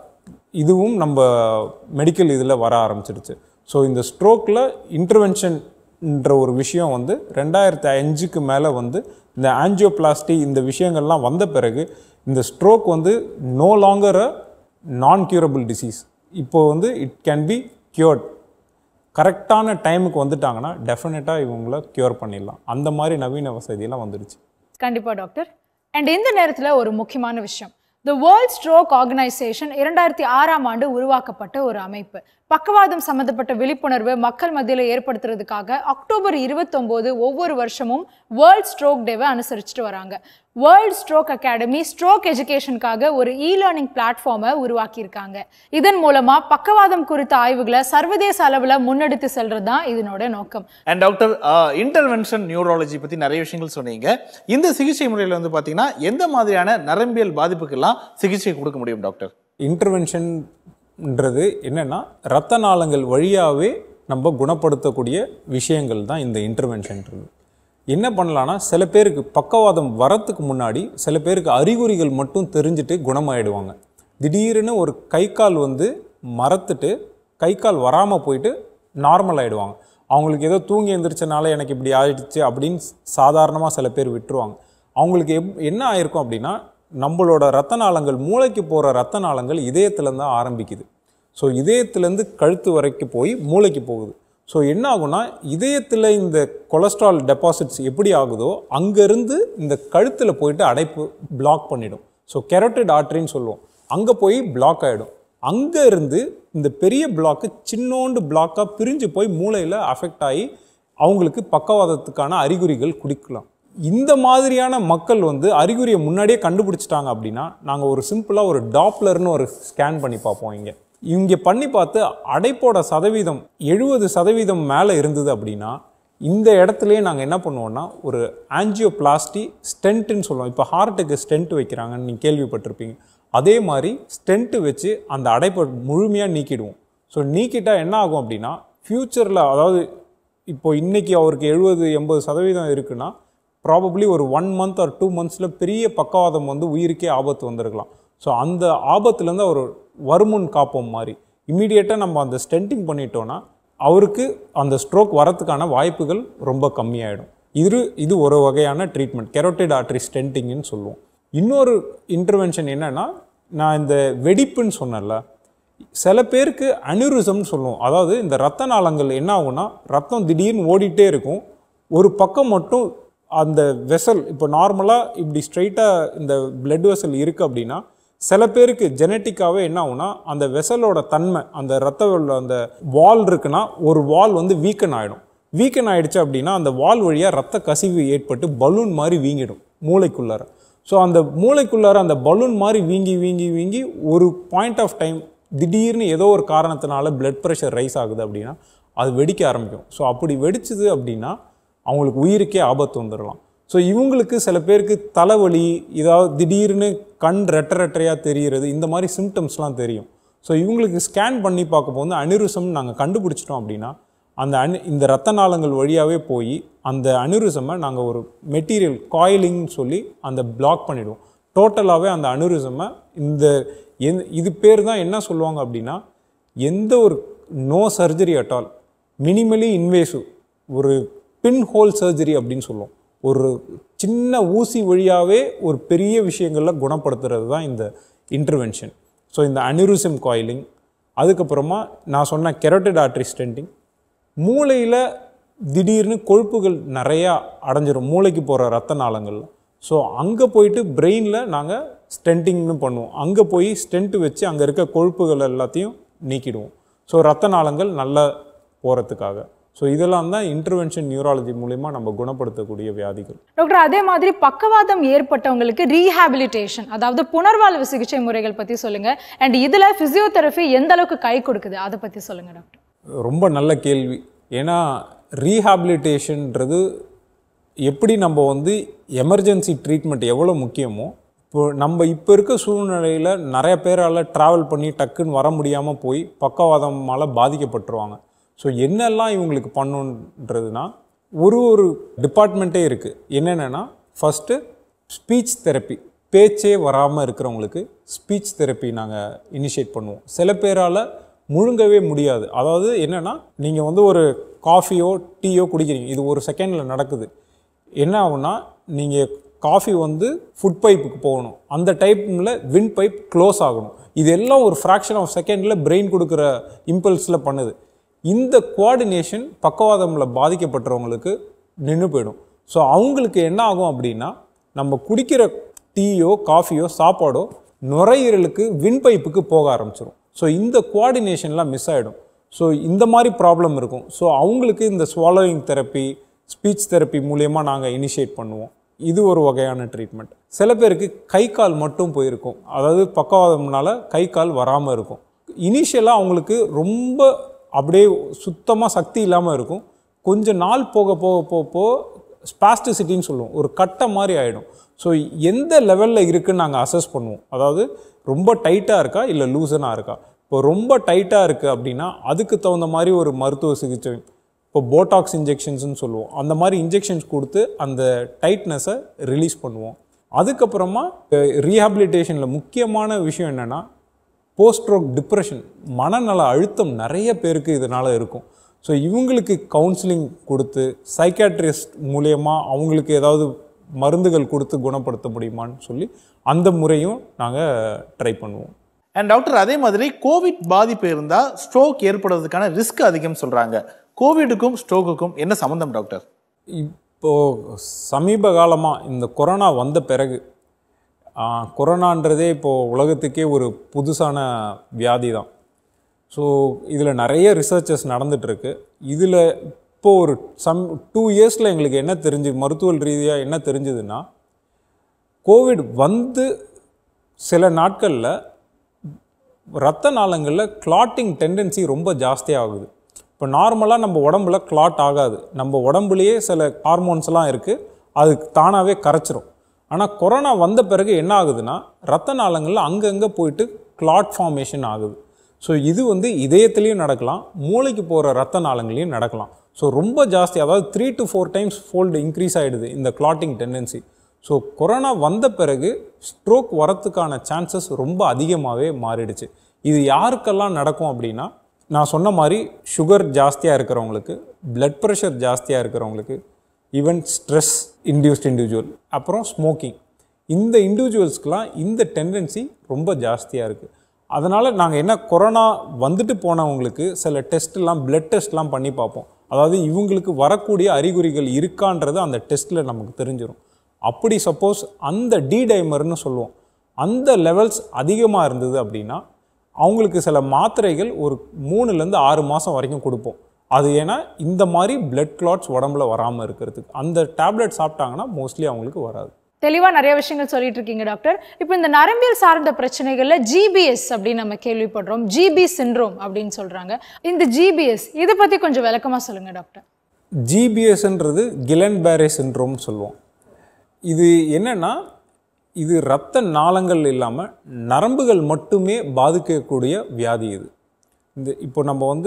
இதுவும் நம்ம மெடிக்கல் இதில் வர ஆரம்பிச்சிடுச்சு ஸோ இந்த ஸ்ட்ரோக்கில் இன்டர்வென்ஷன்ன்ற ஒரு விஷயம் வந்து ரெண்டாயிரத்தி அஞ்சுக்கு மேலே வந்து இந்த ஆஞ்சியோபிளாஸ்டி இந்த விஷயங்கள்லாம் வந்த பிறகு இந்த ஸ்ட்ரோக் வந்து நோ லாங்கர் அ நான் கியூரபிள் டிசீஸ் இப்போ வந்து இட் கேன் பி cured கரெக்டான டைமுக்கு வந்துட்டாங்கன்னா டெஃபினட்டாக இவங்கள க்யூர் பண்ணிடலாம் அந்த மாதிரி நவீன வசதியெல்லாம் வந்துடுச்சு கண்டிப்பா டாக்டர் அண்ட் இந்த நேரத்துல ஒரு முக்கியமான விஷயம் தி வேர்ல்ட் ஸ்ட்ரோக் ஆர்கனைசேஷன் இரண்டாயிரத்தி ஆறாம் ஆண்டு உருவாக்கப்பட்ட ஒரு அமைப்பு பக்கவாதம் சம்பந்தப்பட்ட விழிப்புணர்வு மக்கள் மத்தியில் ஏற்படுத்துறதுக்காக அக்டோபர் 29 ஒவ்வொரு வருஷமும் வேர்ல்ட் ஸ்ட்ரோக் டேவை அனுசரிச்சுட்டு வராங்க வேர்ல்ட் ஸ்ட்ரோக் அகாடமி ஸ்ட்ரோக் எஜுகேஷனுக்காக ஒரு இ லேர்னிங் பிளாட்ஃபார்மை உருவாக்கியிருக்காங்க இதன் மூலமா பக்கவாதம் குறித்த ஆய்வுகளை சர்வதேச அளவில் முன்னெடுத்து செல்றது தான் இதனோட நோக்கம் அண்ட் டாக்டர் இன்டர்வென்ஷன் நியூராலஜி பற்றி நிறைய விஷயங்கள் சொன்னீங்க இந்த சிகிச்சை முறையில் வந்து பார்த்தீங்கன்னா எந்த மாதிரியான நரம்பியல் பாதிப்புக்கெல்லாம் சிகிச்சை கொடுக்க முடியும் டாக்டர் இன்டர்வென்ஷன்ன்றது என்னென்னா ரத்த நாளங்கள் வழியாகவே நம்ம குணப்படுத்தக்கூடிய விஷயங்கள் தான் இந்த இன்டர்வென்ஷன்ன்றது என்ன பண்ணலான்னா சில பேருக்கு பக்கவாதம் வரத்துக்கு முன்னாடி சில பேருக்கு அறிகுறிகள் மட்டும் தெரிஞ்சுட்டு குணமாயிடுவாங்க திடீர்னு ஒரு கை கால் வந்து மறத்துட்டு கை கால் வராமல் போயிட்டு நார்மல் ஆயிடுவாங்க அவங்களுக்கு ஏதோ தூங்கி எந்திரிச்சனால எனக்கு இப்படி ஆயிடுச்சு அப்படின்னு சாதாரணமாக சில பேர் விட்டுருவாங்க அவங்களுக்கு எப் என்ன ஆயிருக்கும் அப்படின்னா நம்மளோட ரத்த நாளங்கள் மூளைக்கு போகிற ரத்த நாளங்கள் இதயத்துலேருந்து தான் ஆரம்பிக்குது ஸோ இதயத்துலேருந்து கழுத்து வரைக்கும் போய் மூளைக்கு போகுது ஸோ என்ன ஆகும்னா இதயத்தில் இந்த கொலஸ்ட்ரால் டெபாசிட்ஸ் எப்படி ஆகுதோ அங்கேருந்து இந்த கழுத்தில் போயிட்டு அடைப்பு பிளாக் பண்ணிடும் ஸோ கெரோட்டிட் ஆர்ட்ரின்னு சொல்லுவோம் அங்கே போய் பிளாக் ஆகிடும் அங்கே இருந்து இந்த பெரிய பிளாக்கு சின்னோண்டு பிளாக்காக பிரிஞ்சு போய் மூளையில் அஃபெக்ட் ஆகி அவங்களுக்கு பக்கவாதத்துக்கான அறிகுறிகள் குடிக்கலாம் இந்த மாதிரியான மக்கள் வந்து அறிகுறியை முன்னாடியே கண்டுபிடிச்சிட்டாங்க அப்படின்னா நாங்கள் ஒரு சிம்பிளாக ஒரு டாப்லர்னு ஒரு ஸ்கேன் பண்ணி பார்ப்போம் இங்கே இங்கே பண்ணி பார்த்து அடைப்போட சதவீதம் எழுபது சதவீதம் மேலே இருந்தது அப்படின்னா இந்த இடத்துலயே நாங்கள் என்ன பண்ணுவோம்னா ஒரு ஆஞ்சியோபிளாஸ்டி ஸ்டென்ட்டுன்னு சொல்லுவோம் இப்போ ஹார்ட்டுக்கு ஸ்டென்ட் வைக்கிறாங்கன்னு நீங்கள் கேள்விப்பட்டிருப்பீங்க அதே மாதிரி ஸ்டென்ட்டு வச்சு அந்த அடைப்பை முழுமையாக நீக்கிடுவோம் ஸோ நீக்கிட்டா என்ன ஆகும் அப்படின்னா ஃப்யூச்சரில் அதாவது இப்போ இன்னைக்கு அவருக்கு எழுபது எண்பது சதவீதம் இருக்குன்னா ப்ராபப்ளி ஒரு ஒன் மந்த் ஆர் டூ மந்த்ஸில் பெரிய பக்கவாதம் வந்து உயிருக்கே ஆபத்து வந்திருக்கலாம் ஸோ அந்த ஆபத்துலேருந்து அவர் வருமுன் காப்போம் மாதிரி இமீடியட்டாக நம்ம அந்த ஸ்டென்டிங் பண்ணிட்டோன்னா அவருக்கு அந்த ஸ்ட்ரோக் வரத்துக்கான வாய்ப்புகள் ரொம்ப கம்மியாயிடும் இது இது ஒரு வகையான ட்ரீட்மெண்ட் கெரோட்டிட் ஆர்டரி ஸ்டென்டிங்னு சொல்லுவோம் இன்னொரு இன்டர்வென்ஷன் என்னன்னா நான் இந்த வெடிப்புன்னு சொன்னேன்ல சில பேருக்கு அனிருசம்னு சொல்லுவோம் அதாவது இந்த ரத்த நாளங்கள் என்ன ஆகும்னா ரத்தம் திடீர்னு ஓடிட்டே இருக்கும் ஒரு பக்கம் மட்டும் அந்த வெசல் இப்போ நார்மலாக இப்படி ஸ்ட்ரைட்டாக இந்த பிளட் வெசல் இருக்குது அப்படின்னா சில பேருக்கு ஜெனட்டிக்காகவே என்ன ஆகும்னா அந்த வெசலோட தன்மை அந்த ரத்த அந்த வால் இருக்குன்னா ஒரு வால் வந்து வீக்கன் ஆகிடும் வீக்கன் ஆயிடுச்சு அப்படின்னா அந்த வால் வழியாக ரத்த கசிவு ஏற்பட்டு பலூன் மாதிரி வீங்கிடும் மூளைக்குள்ளார ஸோ அந்த மூளைக்குள்ளார அந்த பலூன் மாதிரி வீங்கி வீங்கி வீங்கி ஒரு பாயிண்ட் ஆஃப் டைம் திடீர்னு ஏதோ ஒரு காரணத்தினால பிளட் ப்ரெஷர் ரைஸ் ஆகுது அப்படின்னா அது வெடிக்க ஆரம்பிக்கும் ஸோ அப்படி வெடிச்சுது அப்படின்னா அவங்களுக்கு உயிருக்கே ஆபத்து வந்துடலாம் ஸோ இவங்களுக்கு சில பேருக்கு தலைவலி ஏதாவது திடீர்னு கண் ரெட்டை ரெட்டையாக தெரிகிறது இந்த மாதிரி சிம்டம்ஸ்லாம் தெரியும் ஸோ இவங்களுக்கு ஸ்கேன் பண்ணி பார்க்கும்போது அனிருசம் நாங்கள் கண்டுபிடிச்சிட்டோம் அப்படின்னா அந்த அணு இந்த ரத்த நாளங்கள் வழியாகவே போய் அந்த அனிருசமை நாங்கள் ஒரு மெட்டீரியல் காயிலிங்னு சொல்லி அந்த பிளாக் பண்ணிடுவோம் டோட்டலாகவே அந்த அனிருசமை இந்த எந் இது பேர் தான் என்ன சொல்லுவாங்க அப்படின்னா எந்த ஒரு no surgery at all minimally invasive ஒரு பின் ஹோல் சர்ஜரி அப்படின்னு சொல்லுவோம் ஒரு சின்ன ஊசி வழியாகவே ஒரு பெரிய விஷயங்களில் குணப்படுத்துறது தான் இந்த இன்டர்வென்ஷன் ஸோ இந்த அனிருசிம் காயிலிங் அதுக்கப்புறமா நான் சொன்ன கெரோட்டிட் ஆர்ட்ரி ஸ்டென்டிங் மூளையில் திடீர்னு கொழுப்புகள் நிறையா அடைஞ்சிரும் மூளைக்கு போகிற ரத்த நாளங்கள்ல ஸோ அங்கே போயிட்டு பிரெயினில் நாங்கள் ஸ்டென்டிங்னு பண்ணுவோம் அங்கே போய் ஸ்டென்ட் வச்சு அங்கே இருக்க கொழுப்புகள் எல்லாத்தையும் நீக்கிடுவோம் ஸோ ரத்த நாளங்கள் நல்லா போகிறதுக்காக ஸோ இதெல்லாம் தான் இன்டர்வென்ஷன் நியூராலஜி மூலிமா நம்ம குணப்படுத்தக்கூடிய வியாதிகள் டாக்டர் அதே மாதிரி பக்கவாதம் ஏற்பட்டவங்களுக்கு ரீஹாபிலிட்டேஷன் அதாவது புனர்வாழ்வு சிகிச்சை முறைகள் பத்தி சொல்லுங்க அண்ட் இதுல பிசியோதெரபி எந்த அளவுக்கு கை கொடுக்குது அதை பத்தி சொல்லுங்க டாக்டர் ரொம்ப நல்ல கேள்வி ஏன்னா ரீஹாபிலிட்டேஷன்ன்றது எப்படி நம்ம வந்து எமர்ஜென்சி ட்ரீட்மெண்ட் எவ்வளோ முக்கியமோ இப்போ நம்ம இப்போ இருக்க சூழ்நிலையில் நிறைய பேரால் ட்ராவல் பண்ணி டக்குன்னு வர முடியாமல் போய் பக்கவாதமால் பாதிக்கப்பட்டுருவாங்க ஸோ என்னெல்லாம் இவங்களுக்கு பண்ணுன்றதுனா ஒரு ஒரு டிபார்ட்மெண்ட்டே இருக்குது என்னென்னா ஃபஸ்ட்டு ஸ்பீச் தெரப்பி பேச்சே வராமல் இருக்கிறவங்களுக்கு ஸ்பீச் தெரப்பி நாங்கள் இனிஷியேட் பண்ணுவோம் சில பேரால் முழுங்கவே முடியாது அதாவது என்னென்னா நீங்கள் வந்து ஒரு காஃபியோ டீயோ குடிக்கிறீங்க இது ஒரு செகண்டில் நடக்குது என்ன ஆகும்னா நீங்கள் காஃபி வந்து ஃபுட் பைப்புக்கு போகணும் அந்த டைமில் வின் பைப் க்ளோஸ் ஆகணும் இது எல்லாம் ஒரு ஃப்ராக்ஷன் ஆஃப் செகண்டில் பிரெயின் கொடுக்குற இம்பல்ஸில் பண்ணுது இந்த கோஆர்டினேஷன் பக்கவாதமில் பாதிக்கப்பட்டவங்களுக்கு நின்று போயிடும் ஸோ அவங்களுக்கு என்ன ஆகும் அப்படின்னா நம்ம குடிக்கிற டீயோ காஃபியோ சாப்பாடோ நுரையீரலுக்கு வின் பைப்புக்கு போக ஆரம்பிச்சிடும் ஸோ இந்த கோஆர்டினேஷன்லாம் மிஸ் ஆகிடும் ஸோ இந்த மாதிரி ப்ராப்ளம் இருக்கும் ஸோ அவங்களுக்கு இந்த ஸ்வாலோயிங் தெரப்பி ஸ்பீச் தெரப்பி மூலயமா நாங்கள் இனிஷியேட் பண்ணுவோம் இது ஒரு வகையான ட்ரீட்மெண்ட் சில பேருக்கு கை கால் மட்டும் போயிருக்கும் அதாவது பக்கவாதம்னால கை கால் வராமல் இருக்கும் இனிஷியலாக அவங்களுக்கு ரொம்ப அப்படியே சுத்தமாக சக்தி இல்லாமல் இருக்கும் கொஞ்ச நாள் போக போக போக போக ஸ்பாஸ்டிசிட்டின்னு சொல்லுவோம் ஒரு கட்டை மாதிரி ஆகிடும் ஸோ எந்த லெவலில் இருக்குன்னு நாங்கள் அசஸ் பண்ணுவோம் அதாவது ரொம்ப டைட்டாக இருக்கா இல்லை லூசனாக இருக்கா இப்போ ரொம்ப டைட்டாக இருக்குது அப்படின்னா அதுக்கு தகுந்த மாதிரி ஒரு மருத்துவ சிகிச்சை இப்போ போட்டாக்ஸ் இன்ஜெக்ஷன்ஸ்னு சொல்லுவோம் அந்த மாதிரி இன்ஜெக்ஷன்ஸ் கொடுத்து அந்த டைட்னஸை ரிலீஸ் பண்ணுவோம் அதுக்கப்புறமா ரீஹாபிலிட்டேஷனில் முக்கியமான விஷயம் என்னென்னா போஸ்ட் ஸ்ட்ரோக் டிப்ரெஷன் மனநல அழுத்தம் நிறைய பேருக்கு இதனால் இருக்கும் ஸோ இவங்களுக்கு கவுன்சிலிங் கொடுத்து சைக்காட்ரிஸ்ட் மூலயமா அவங்களுக்கு ஏதாவது மருந்துகள் கொடுத்து குணப்படுத்த முடியுமான்னு சொல்லி அந்த முறையும் நாங்கள் ட்ரை பண்ணுவோம் அண்ட் டாக்டர் அதே மாதிரி கோவிட் பாதிப்பு இருந்தால் ஸ்ட்ரோக் ஏற்படுறதுக்கான ரிஸ்க் அதிகம் சொல்றாங்க கோவிடுக்கும் ஸ்ட்ரோக்குக்கும் என்ன சம்மந்தம் டாக்டர் இப்போ சமீப காலமாக இந்த கொரோனா வந்த பிறகு ஆ, கொரோனான்றதே இப்போது உலகத்துக்கே ஒரு புதுசான வியாதி தான் ஸோ இதில் நிறைய ரிசர்ச்சஸ் நடந்துகிட்ருக்கு இதில் இப்போது ஒரு சம் டூ இயர்ஸில் எங்களுக்கு என்ன தெரிஞ்சு மருத்துவ ரீதியாக என்ன தெரிஞ்சுதுன்னா கோவிட் வந்து சில நாட்களில் ரத்த நாளங்களில் கிளாட்டிங் டெண்டன்சி ரொம்ப ஜாஸ்தியாகுது இப்போ நார்மலாக நம்ம உடம்புல கிளாட் ஆகாது நம்ம உடம்புலயே சில ஹார்மோன்ஸ்லாம் இருக்குது அது தானாகவே கரைச்சிரும் ஆனால் கொரோனா வந்த பிறகு என்ன ஆகுதுன்னா ரத்த நாளங்களில் அங்கங்கே போயிட்டு கிளாட் ஃபார்மேஷன் ஆகுது ஸோ இது வந்து இதயத்துலேயும் நடக்கலாம் மூளைக்கு போகிற ரத்த நாளங்களையும் நடக்கலாம் ஸோ ரொம்ப ஜாஸ்தி அதாவது three to four times fold increase ஆகிடுது இந்த கிளாட்டிங் டெண்டன்சி ஸோ கொரோனா வந்த பிறகு ஸ்ட்ரோக் வரத்துக்கான சான்சஸ் ரொம்ப அதிகமாகவே மாறிடுச்சு இது யாருக்கெல்லாம் நடக்கும் அப்படின்னா நான் சொன்ன மாதிரி சுகர் ஜாஸ்தியாக இருக்கிறவங்களுக்கு பிளட் ப்ரெஷர் ஜாஸ்தியாக இருக்கிறவங்களுக்கு ஈவன் ஸ்ட்ரெஸ் இன்டியூஸ்ட் இண்டிவிஜுவல் அப்புறம் ஸ்மோக்கிங் இந்த இண்டிவிஜுவல்ஸ்க்கெலாம் இந்த டெண்டன்சி ரொம்ப ஜாஸ்தியாக இருக்குது அதனால் நாங்கள் என்ன கொரோனா வந்துட்டு போனவங்களுக்கு சில டெஸ்ட்லாம் பிளட் டெஸ்ட்லாம் பண்ணி பார்ப்போம் அதாவது இவங்களுக்கு வரக்கூடிய அறிகுறிகள் இருக்கான்றது அந்த டெஸ்ட்டில் நமக்கு தெரிஞ்சிடும் அப்படி சப்போஸ் அந்த டி டைமர்னு சொல்லுவோம் அந்த லெவல்ஸ் அதிகமாக இருந்தது அப்படின்னா அவங்களுக்கு சில மாத்திரைகள் ஒரு மூணுலேருந்து ஆறு மாதம் வரைக்கும் கொடுப்போம் அது ஏன்னா இந்த மாதிரி பிளட் கிளாட்ஸ் உடம்புல வராமல் இருக்கிறதுக்கு அந்த டேப்லெட் சாப்பிட்டாங்கன்னா மோஸ்ட்லி அவங்களுக்கு வராது தெளிவா நிறைய விஷயங்கள் சொல்லிட்டு இருக்கீங்க டாக்டர் இப்போ இந்த நரம்பியல் சார்ந்த பிரச்சனைகள்ல ஜிபிஎஸ் அப்படின்னு நம்ம கேள்விப்படுறோம் ஜிபி சிண்ட்ரோம் அப்படின்னு சொல்றாங்க இந்த ஜிபிஎஸ் இதை பத்தி கொஞ்சம் விளக்கமா சொல்லுங்க டாக்டர் ஜிபிஎஸ்ன்றது கிலன் பேரே சின்ட்ரோம்னு சொல்லுவோம் இது என்னன்னா இது இரத்த நாளங்கள் இல்லாமல் நரம்புகள் மட்டுமே பாதிக்கக்கூடிய வியாதி இது இந்த இப்போ நம்ம வந்து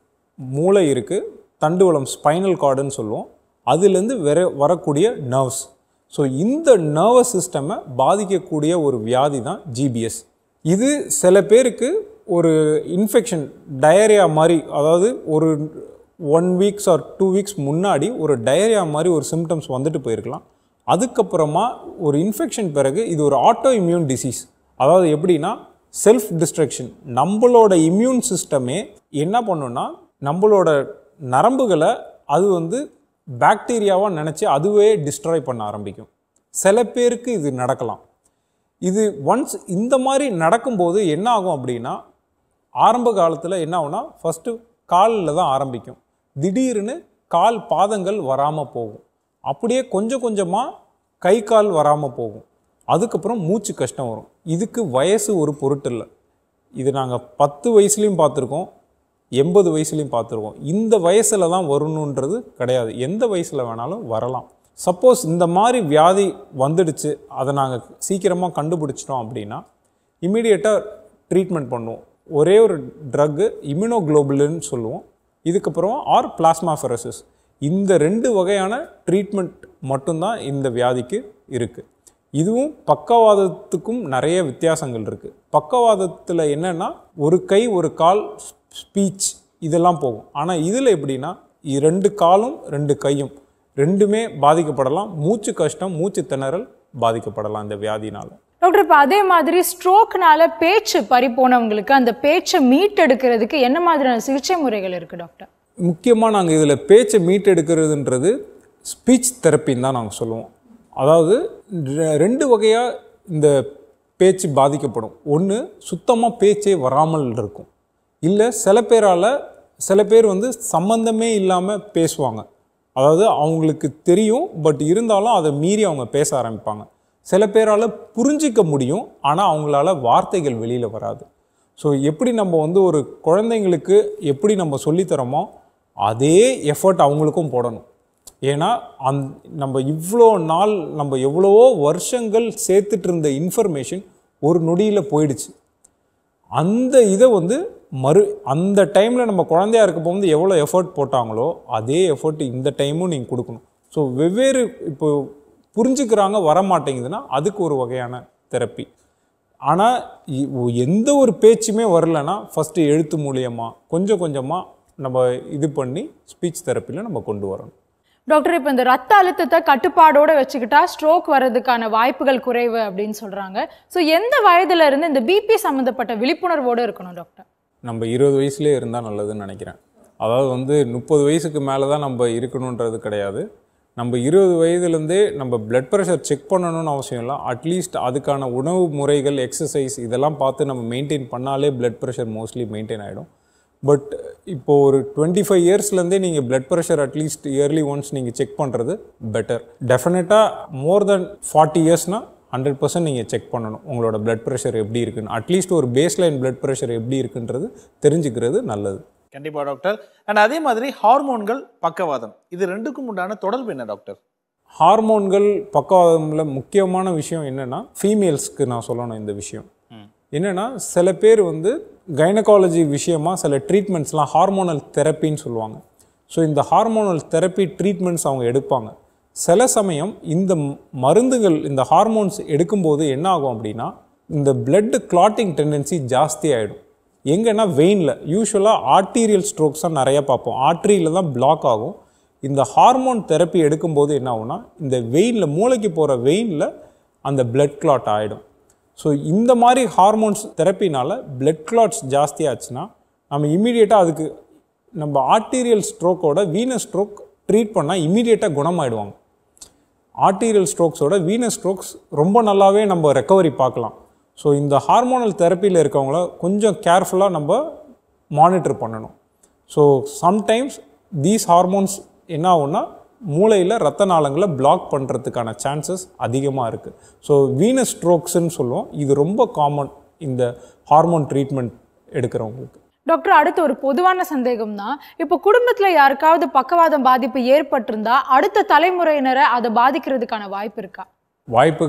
மூளை இருக்குது தண்டுவளம் ஸ்பைனல் கார்டுன்னு சொல்லுவோம் அதுலேருந்து வர வரக்கூடிய நர்வ்ஸ் ஸோ இந்த நர்வஸ் சிஸ்டமை பாதிக்கக்கூடிய ஒரு வியாதி தான் ஜிபிஎஸ் இது சில பேருக்கு ஒரு இன்ஃபெக்ஷன் டயரியா மாதிரி அதாவது ஒரு one weeks or two weeks முன்னாடி ஒரு டயரியா மாதிரி ஒரு சிம்டம்ஸ் வந்துட்டு போயிருக்கலாம் அதுக்கப்புறமா ஒரு இன்ஃபெக்ஷன் பிறகு இது ஒரு ஆட்டோ இம்யூன் டிசீஸ் அதாவது எப்படின்னா செல்ஃப் டிஸ்ட்ரக்ஷன் நம்மளோட இம்யூன் சிஸ்டமே என்ன பண்ணுன்னா நம்மளோட நரம்புகளை அது வந்து பாக்டீரியாவாக நினச்சி அதுவே டிஸ்ட்ராய் பண்ண ஆரம்பிக்கும் சில பேருக்கு இது நடக்கலாம் இது ஒன்ஸ் இந்த மாதிரி நடக்கும்போது என்ன ஆகும் அப்படின்னா ஆரம்ப காலத்தில் என்ன ஆகும்னா ஃபஸ்ட்டு காலில் தான் ஆரம்பிக்கும் திடீர்னு கால் பாதங்கள் வராமல் போகும் அப்படியே கொஞ்சம் கொஞ்சமாக கை கால் வராமல் போகும் அதுக்கப்புறம் மூச்சு கஷ்டம் வரும் இதுக்கு வயசு ஒரு பொருட்டில்லை இது நாங்கள் பத்து வயசுலேயும் பார்த்துருக்கோம் எண்பது வயசுலையும் பார்த்துருக்கோம் இந்த வயசில் தான் வரணுன்றது கிடையாது எந்த வயசில் வேணாலும் வரலாம் சப்போஸ் இந்த மாதிரி வியாதி வந்துடுச்சு அதை நாங்கள் சீக்கிரமாக கண்டுபிடிச்சிட்டோம் அப்படின்னா இமீடியட்டாக ட்ரீட்மெண்ட் பண்ணுவோம் ஒரே ஒரு ட்ரக்கு இம்யூனோகுளோபுலின்னு சொல்லுவோம் இதுக்கப்புறம் ஆர் பிளாஸ்மாஃபெரசிஸ் இந்த ரெண்டு வகையான ட்ரீட்மெண்ட் மட்டும்தான் இந்த வியாதிக்கு இருக்குது இதுவும் பக்கவாதத்துக்கும் நிறைய வித்தியாசங்கள் இருக்குது பக்கவாதத்தில் என்னென்னா ஒரு கை ஒரு கால் ஸ்பீச் இதெல்லாம் போகும் ஆனால் இதில் எப்படின்னா இ- ரெண்டு காலும் ரெண்டு கையும் ரெண்டுமே பாதிக்கப்படலாம் மூச்சு கஷ்டம் மூச்சு திணறல் பாதிக்கப்படலாம் இந்த வியாதினால டாக்டர் இப்போ அதே மாதிரி ஸ்ட்ரோக்னால பேச்சு பறி போனவங்களுக்கு அந்த பேச்சை மீட்டெடுக்கிறதுக்கு என்ன மாதிரியான சிகிச்சை முறைகள் இருக்கு டாக்டர் முக்கியமாக நாங்கள் இதில் பேச்சை மீட்டெடுக்கிறதுன்றது ஸ்பீச் தெரப்பின்னு தான் நாங்கள் சொல்லுவோம் அதாவது ரெ- ரெண்டு வகையாக இந்த பேச்சு பாதிக்கப்படும் ஒன்று சுத்தமாக பேச்சே வராமல் இருக்கும் இல்லை சில பேரால் சில பேர் வந்து சம்பந்தமே இல்லாமல் பேசுவாங்க அதாவது அவங்களுக்கு தெரியும் பட் இருந்தாலும் அதை மீறி அவங்க பேச ஆரம்பிப்பாங்க சில பேரால் புரிஞ்சிக்க முடியும் ஆனால் அவங்களால வார்த்தைகள் வெளியில் வராது ஸோ எப்படி நம்ம வந்து ஒரு குழந்தைங்களுக்கு எப்படி நம்ம சொல்லித்தரோமோ அதே எஃபர்ட் அவங்களுக்கும் போடணும் ஏன்னா அந் நம்ம இவ்வளோ நாள் நம்ம எவ்வளவோ வருஷங்கள் சேர்த்துட்டு இருந்த இன்ஃபர்மேஷன் ஒரு நொடியில் போயிடுச்சு அந்த இதை வந்து மறு அந்த டைமில் நம்ம குழந்தையா இருக்க போகும்போது எவ்வளோ எஃபர்ட் போட்டாங்களோ அதே எஃபர்ட் இந்த டைமும் நீங்கள் கொடுக்கணும் ஸோ வெவ்வேறு இப்போ புரிஞ்சுக்கிறாங்க வர மாட்டேங்குதுன்னா அதுக்கு ஒரு வகையான தெரப்பி ஆனால் எந்த ஒரு பேச்சுமே வரலன்னா ஃபஸ்ட்டு எழுத்து மூலியமா கொஞ்சம் கொஞ்சமாக நம்ம இது பண்ணி ஸ்பீச் தெரப்பியில் நம்ம கொண்டு வரணும் டாக்டர் இப்போ இந்த ரத்த அழுத்தத்தை கட்டுப்பாடோட வச்சுக்கிட்டா ஸ்ட்ரோக் வர்றதுக்கான வாய்ப்புகள் குறைவு அப்படின்னு சொல்றாங்க ஸோ எந்த வயதுல இருந்து இந்த பிபி சம்மந்தப்பட்ட விழிப்புணர்வோடு இருக்கணும் டாக்டர் நம்ம இருபது வயசுலேயே இருந்தால் நல்லதுன்னு நினைக்கிறேன் அதாவது வந்து முப்பது வயசுக்கு மேலே தான் நம்ம இருக்கணுன்றது கிடையாது நம்ம இருபது வயதுலேருந்தே நம்ம பிளட் ப்ரெஷர் செக் பண்ணணும்னு அவசியம் இல்லை அட்லீஸ்ட் அதுக்கான உணவு முறைகள் எக்ஸசைஸ் இதெல்லாம் பார்த்து நம்ம மெயின்டைன் பண்ணாலே பிளட் ப்ரெஷர் மோஸ்ட்லி மெயின்டைன் ஆகிடும் பட் இப்போ ஒரு டுவெண்ட்டி ஃபைவ் இயர்ஸ்லேருந்தே நீங்கள் blood pressure at least yearly once நீங்கள் செக் பண்ணுறது பெட்டர் டெஃபினட்டாக மோர் தென் ஃபார்ட்டி இயர்ஸ்னால் ஹண்ட்ரட் பர்சன்ட் நீங்கள் செக் பண்ணணும் உங்களோட பிளட் ப்ரெஷர் எப்படி இருக்குன்னு அட்லீஸ்ட் ஒரு பேஸ்லைன் பிளட் ப்ரெஷர் எப்படி இருக்குன்றது தெரிஞ்சுக்கிறது நல்லது கண்டிப்பா டாக்டர் அண்ட் அதே மாதிரி ஹார்மோன்கள் பக்கவாதம் இது ரெண்டுக்கும் உண்டான தொடர்பு என்ன டாக்டர் ஹார்மோன்கள் பக்கவாதம்ல முக்கியமான விஷயம் என்னென்னா ஃபீமேல்ஸ்க்கு நான் சொல்லணும் இந்த விஷயம் என்னென்னா சில பேர் வந்து கைனகாலஜி விஷயமா சில ட்ரீட்மெண்ட்ஸ்லாம் ஹார்மோனல் தெரப்பின்னு சொல்லுவாங்க ஸோ இந்த ஹார்மோனல் தெரப்பி ட்ரீட்மெண்ட்ஸ் அவங்க எடுப்பாங்க சில சமயம் இந்த ம- மருந்துகள் இந்த ஹார்மோன்ஸ் எடுக்கும்போது என்ன ஆகும் அப்படின்னா இந்த blood கிளாட்டிங் டெண்டன்சி ஜாஸ்தி ஆகிடும் எங்கன்னா வெயினில் யூஸ்வலாக ஆர்டீரியல் ஸ்ட்ரோக்ஸ் தான் நிறைய பார்ப்போம் ஆர்டரியில் தான் பிளாக் ஆகும் இந்த ஹார்மோன் தெரப்பி எடுக்கும்போது என்ன ஆகும்னா இந்த வெயினில் மூளைக்கு போகிற வெயினில் அந்த blood clot ஆகிடும் ஸோ இந்த மாதிரி ஹார்மோன்ஸ் தெரப்பினால blood clots ஜாஸ்தி ஆச்சுன்னா நம்ம இமீடியட்டாக அதுக்கு நம்ம ஆர்டீரியல் ஸ்ட்ரோக்கோட வீனஸ் ஸ்ட்ரோக் ட்ரீட் பண்ணால் இமீடியட்டாக குணமாயிடுவாங்க ஆர்டீரியல் ஸ்ட்ரோக்ஸோட வீனஸ் ஸ்ட்ரோக்ஸ் ரொம்ப நல்லாவே நம்ம ரெக்கவரி பார்க்கலாம் ஸோ இந்த ஹார்மோனல் தெரப்பியில் இருக்கவங்கள கொஞ்சம் கேர்ஃபுல்லாக நம்ம மானிட்டர் பண்ணணும் ஸோ சம்டைம்ஸ் தீஸ் ஹார்மோன்ஸ் என்ன ஆகும்னா மூளையில் ரத்த நாளங்களை பிளாக் பண்ணுறதுக்கான சான்சஸ் அதிகமாக இருக்குது ஸோ வீனஸ் ஸ்ட்ரோக்ஸ்ன்னு சொல்லுவோம் இது ரொம்ப காமன் இந்த ஹார்மோன் ட்ரீட்மெண்ட் எடுக்கிறவங்களுக்கு டாக்டர் அடுத்து ஒரு பொதுவான சந்தேகம் தான் இப்போ குடும்பத்துல யாருக்காவது பக்கவாதம் பாதிப்பு ஏற்பட்டிருந்தா அடுத்த தலைமுறையினரை அதை பாதிக்கிறதுக்கான வாய்ப்பு இருக்கா வாய்ப்புகள்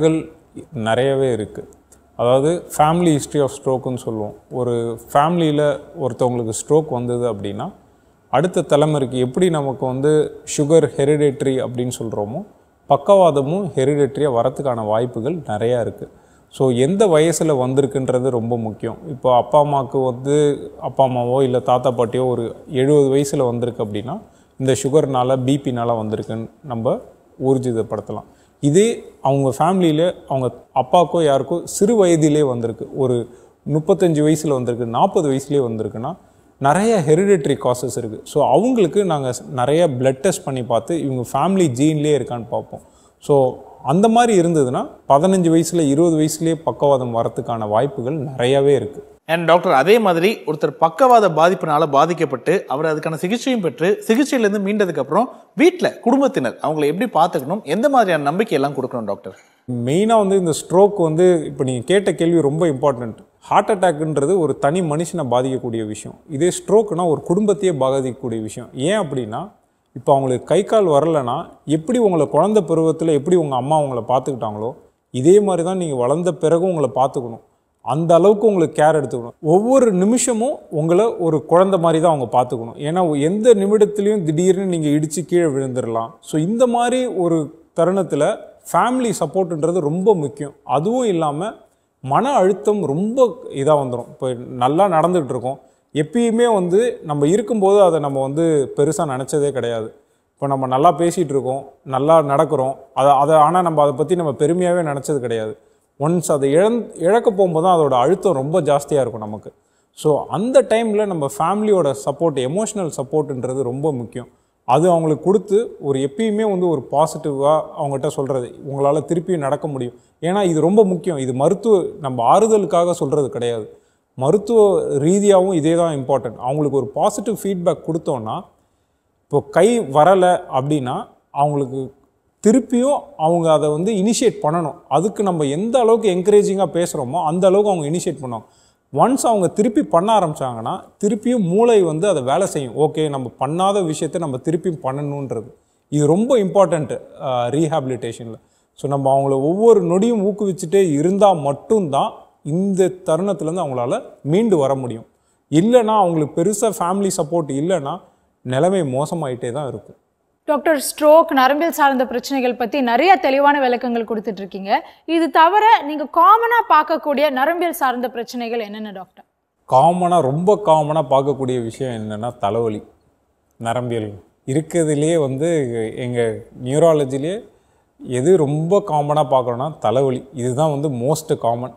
நிறையவே இருக்குது அதாவது ஃபேமிலி ஹிஸ்ட்ரி ஆஃப் ஸ்ட்ரோக்குன்னு சொல்லுவோம் ஒரு ஃபேமிலியில் ஒருத்தவங்களுக்கு ஸ்ட்ரோக் வந்தது அப்படின்னா அடுத்த தலைமுறைக்கு எப்படி நமக்கு வந்து சுகர் ஹெரிடேட்ரி அப்படின்னு சொல்கிறோமோ பக்கவாதமும் ஹெரிடேட்ரியாக வரத்துக்கான வாய்ப்புகள் நிறையா இருக்குது ஸோ எந்த வயசில் வந்திருக்குன்றது ரொம்ப முக்கியம் இப்போ அப்பா அம்மாவுக்கு வந்து அப்பா அம்மாவோ இல்லை தாத்தா பாட்டியோ ஒரு எழுபது வயசில் வந்திருக்கு அப்படின்னா இந்த சுகர்னால பிபினால வந்திருக்குன்னு நம்ம ஊர்ஜிதப்படுத்தலாம் இதே அவங்க ஃபேமிலியில் அவங்க அப்பாக்கோ யாருக்கோ சிறு வயதிலே வந்திருக்கு ஒரு முப்பத்தஞ்சு வயசில் வந்திருக்கு நாற்பது வயசுலேயே வந்திருக்குன்னா நிறைய ஹெரிடேட்டரி காசஸ் இருக்குது ஸோ அவங்களுக்கு நாங்கள் நிறைய பிளட் டெஸ்ட் பண்ணி பார்த்து இவங்க ஃபேமிலி ஜீன்லேயே இருக்கான்னு பார்ப்போம் ஸோ அந்த மாதிரி இருந்ததுன்னா பதினஞ்சு வயசில் இருபது வயசுலேயே பக்கவாதம் வரத்துக்கான வாய்ப்புகள் நிறையவே இருக்குது அண்ட் டாக்டர் அதே மாதிரி ஒருத்தர் பக்கவாத பாதிப்பினால பாதிக்கப்பட்டு அவர் அதுக்கான சிகிச்சையும் பெற்று சிகிச்சையிலேருந்து மீண்டதுக்கு அப்புறம் வீட்டில் குடும்பத்தினர் அவங்களை எப்படி பார்த்துக்கணும் எந்த மாதிரியான நம்பிக்கை எல்லாம் கொடுக்கணும் டாக்டர் மெயினாக வந்து இந்த ஸ்ட்ரோக் வந்து இப்போ நீங்கள் கேட்ட கேள்வி ரொம்ப இம்பார்ட்டண்ட் ஹார்ட் அட்டாக்ன்றது ஒரு தனி மனுஷனை பாதிக்கக்கூடிய விஷயம் இதே ஸ்ட்ரோக்னா ஒரு குடும்பத்தையே பாதிக்கக்கூடிய விஷயம் ஏன் அப்படின்னா இப்போ அவங்களுக்கு கை கால் வரலைன்னா எப்படி உங்களை குழந்தை பருவத்தில் எப்படி உங்கள் அம்மா உங்களை பார்த்துக்கிட்டாங்களோ இதே மாதிரி தான் நீங்கள் வளர்ந்த பிறகும் உங்களை பார்த்துக்கணும் அந்த அளவுக்கு உங்களுக்கு கேர் எடுத்துக்கணும் ஒவ்வொரு நிமிஷமும் உங்களை ஒரு குழந்தை மாதிரி தான் அவங்க பார்த்துக்கணும் ஏன்னா எந்த நிமிடத்துலையும் திடீர்னு நீங்கள் இடித்து கீழே விழுந்துடலாம் ஸோ இந்த மாதிரி ஒரு தருணத்தில் ஃபேமிலி சப்போர்ட்டுன்றது ரொம்ப முக்கியம் அதுவும் இல்லாமல் மன அழுத்தம் ரொம்ப இதாக வந்துடும் இப்போ நல்லா நடந்துகிட்டு இருக்கோம் எப்பயுமே வந்து நம்ம இருக்கும்போது அதை நம்ம வந்து பெருசாக நினச்சதே கிடையாது இப்போ நம்ம நல்லா பேசிகிட்டு இருக்கோம் நல்லா நடக்கிறோம் அதை அதை ஆனால் நம்ம அதை பற்றி நம்ம பெருமையாகவே நினச்சது கிடையாது ஒன்ஸ் அதை இழந் இழக்க போகும்போது தான் அதோட அழுத்தம் ரொம்ப ஜாஸ்தியாக இருக்கும் நமக்கு ஸோ அந்த டைமில் நம்ம ஃபேமிலியோட சப்போர்ட் எமோஷ்னல் சப்போர்ட்டுன்றது ரொம்ப முக்கியம் அது அவங்களுக்கு கொடுத்து ஒரு எப்பயுமே வந்து ஒரு பாசிட்டிவாக அவங்ககிட்ட சொல்கிறது உங்களால் திருப்பியும் நடக்க முடியும் ஏன்னா இது ரொம்ப முக்கியம் இது மருத்துவ நம்ம ஆறுதலுக்காக சொல்கிறது கிடையாது மருத்துவ ரீதியாகவும் இதே தான் இம்பார்ட்டன்ட் அவங்களுக்கு ஒரு பாசிட்டிவ் ஃபீட்பேக் கொடுத்தோன்னா இப்போ கை வரலை அப்படின்னா அவங்களுக்கு திருப்பியும் அவங்க அதை வந்து இனிஷியேட் பண்ணணும் அதுக்கு நம்ம எந்த அளவுக்கு என்கரேஜிங்காக பேசுகிறோமோ அந்த அளவுக்கு அவங்க இனிஷியேட் பண்ணுவாங்க ஒன்ஸ் அவங்க திருப்பி பண்ண ஆரம்பிச்சாங்கன்னா திருப்பியும் மூளை வந்து அதை வேலை செய்யும் ஓகே நம்ம பண்ணாத விஷயத்தை நம்ம திருப்பியும் பண்ணணுன்றது இது ரொம்ப இம்பார்ட்டண்ட் ரீஹாபிலிட்டேஷனில் ஸோ நம்ம அவங்கள ஒவ்வொரு நொடியும் ஊக்குவிச்சுட்டே இருந்தால் மட்டும்தான் இந்த தருணத்துலேருந்து அவங்களால மீண்டு வர முடியும் இல்லைன்னா அவங்களுக்கு பெருசாக ஃபேமிலி சப்போர்ட் இல்லைன்னா நிலைமை மோசமாயிட்டே தான் இருக்கும் டாக்டர் ஸ்ட்ரோக் நரம்பியல் சார்ந்த பிரச்சனைகள் பத்தி நிறைய தெளிவான விளக்கங்கள் கொடுத்துட்டு இருக்கீங்க இது தவிர நீங்க காமனா பார்க்கக்கூடிய நரம்பியல் சார்ந்த பிரச்சனைகள் என்னென்ன டாக்டர் காமனாக ரொம்ப காமனாக பார்க்கக்கூடிய விஷயம் என்னென்னா தலைவலி நரம்பியல் இருக்கிறதுலே வந்து எங்கள் நியூராலஜிலே எது ரொம்ப காமனாக பார்க்குறோன்னா தலைவலி இதுதான் வந்து மோஸ்ட் காமன்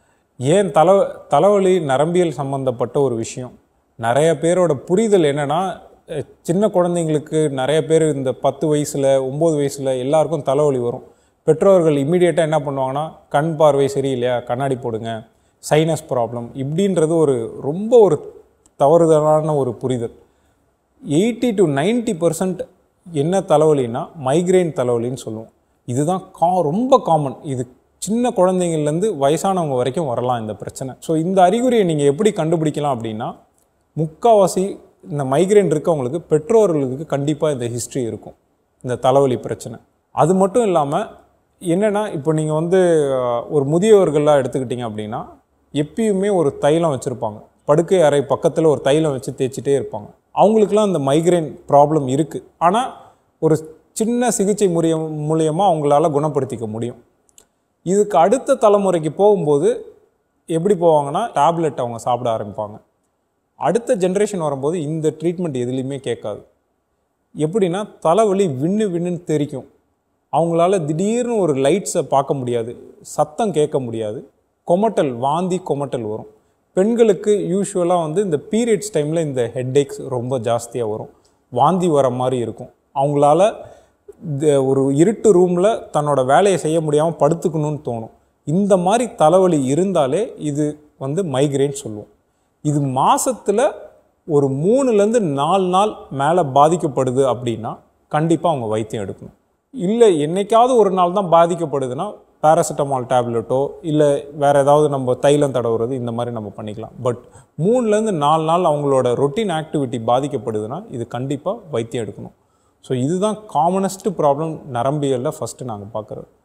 ஏன் தலை தலைவலி நரம்பியல் சம்மந்தப்பட்ட ஒரு விஷயம் நிறைய பேரோட புரிதல் என்னென்னா அஹ், சின்ன குழந்தைங்களுக்கு நிறைய பேர் இந்த பத்து வயசில் ஒம்பது வயசில் எல்லாருக்கும் தலைவலி வரும் பெற்றோர்கள் இமீடியட்டாக என்ன பண்ணுவாங்கன்னா கண் பார்வை சரியில்லையா கண்ணாடி போடுங்க சைனஸ் ப்ராப்ளம் இப்படின்றது ஒரு ரொம்ப ஒரு தவறுதலான ஒரு புரிதல் எயிட்டி டு 90% பர்சன்ட் என்ன தலைவலின்னா மைக்ரைன் தலைவலின்னு சொல்லுவோம் இதுதான் கா ரொம்ப காமன் இது சின்ன குழந்தைங்கள்லேருந்து வயசானவங்க வரைக்கும் வரலாம் இந்த பிரச்சனை ஸோ இந்த அறிகுறியை நீங்கள் எப்படி கண்டுபிடிக்கலாம் அப்படின்னா முக்கால்வாசி இந்த மைக்ரைன் இருக்கவங்களுக்கு பெற்றோர்களுக்கு கண்டிப்பாக இந்த ஹிஸ்ட்ரி இருக்கும் இந்த தலைவலி பிரச்சனை அது மட்டும் இல்லாமல் என்னென்னா இப்போ நீங்கள் வந்து அஹ், ஒரு முதியவர்கள்லாம் எடுத்துக்கிட்டிங்க அப்படின்னா எப்பயுமே ஒரு தைலம் வச்சுருப்பாங்க படுக்கை அறை பக்கத்தில் ஒரு தைலம் வச்சு தேய்ச்சிட்டே இருப்பாங்க அவங்களுக்குலாம் இந்த மைக்ரைன் ப்ராப்ளம் இருக்குது ஆனால் ஒரு சின்ன சிகிச்சை முறைய மூலியமாக அவங்களால குணப்படுத்திக்க முடியும் இதுக்கு அடுத்த தலைமுறைக்கு போகும்போது எப்படி போவாங்கன்னா டேப்லெட் அவங்க சாப்பிட ஆரம்பிப்பாங்க அடுத்த ஜென்ரேஷன் வரும்போது இந்த ட்ரீட்மெண்ட் எதுலேயுமே கேட்காது எப்படின்னா தலைவலி விண்ணு விண்ணுன்னு தெரிக்கும் அவங்களால திடீர்னு ஒரு லைட்ஸை பார்க்க முடியாது சத்தம் கேட்க முடியாது கொமட்டல் வாந்தி கொமட்டல் வரும் பெண்களுக்கு யூஸ்வலாக வந்து இந்த பீரியட்ஸ் டைமில் இந்த ஹெட்டேக்ஸ் ரொம்ப ஜாஸ்தியாக வரும் வாந்தி வர மாதிரி இருக்கும் அவங்களால இந்த ஒரு இருட்டு ரூமில் தன்னோட வேலையை செய்ய முடியாமல் படுத்துக்கணும்னு தோணும் இந்த மாதிரி தலைவலி இருந்தாலே இது வந்து மைக்ரேன் சொல்லுவோம் இது மாசத்துல ஒரு மூணுலேருந்து நாலு நாள் மேலே பாதிக்கப்படுது அப்படின்னா கண்டிப்பாக அவங்க வைத்தியம் எடுக்கணும் இல்லை என்னைக்காவது ஒரு நாள் தான் பாதிக்கப்படுதுன்னா பேராசிட்டமால் டேப்லெட்டோ இல்லை வேறு ஏதாவது நம்ம தைலம் தடவுறது இந்த மாதிரி நம்ம பண்ணிக்கலாம் பட் மூணுலேருந்து நாலு நாள் அவங்களோட ரொட்டீன் ஆக்டிவிட்டி பாதிக்கப்படுதுன்னா இது கண்டிப்பாக வைத்தியம் எடுக்கணும் ஸோ இதுதான் காமனஸ்ட் ப்ராப்ளம் நரம்பியலில் ஃபஸ்ட்டு நாங்கள் பார்க்குறது